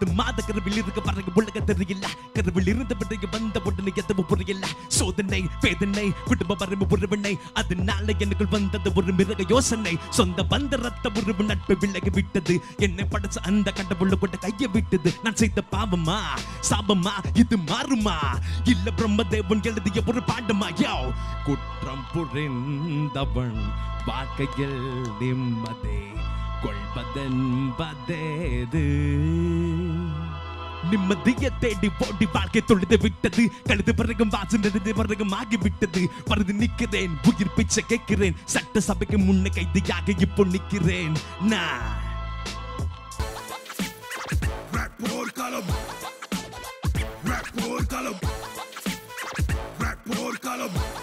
பத்து மாத கருவில் இருக்க பிறகு உலக தெரியல கருவில் இருந்த பிறகு வந்த உடனே எதுவும் புரியல சோதனை வேதனை குடும்ப வரம்பு உறவினை அதனால எனக்குள் வந்தது ஒரு மிருக யோசனை சொந்த பந்த ரத்த உறவு நட்பு விலகி விட்டது என்னை படைச்ச அந்த கடவுள கூட கைய விட்டது நான் செய்த பாவமா சாபமா இது மாறுமா இல்ல பிரம்மதேவன் எழுதிய ஒரு பாடமா யோ குற்றம் புரிந்தவன் வாழ்க்கையில் நிம்மதி கொள்வதென்பதேது நிம்மதியை தேடி ஓடி வாழ்க்கை தொழுது விட்டது கழுது பிறகும் வாசு நெடுது பிறகும் ஆகிவிட்டது பருது நிக்கிறேன் உயிர் பிச்சை கேட்கிறேன் சட்ட சபைக்கு முன்ன கைதியாக இப்போ நிக்கிறேன் நான் Rap போர்க்களம் Rap போர்க்களம் Rap போர்க்களம்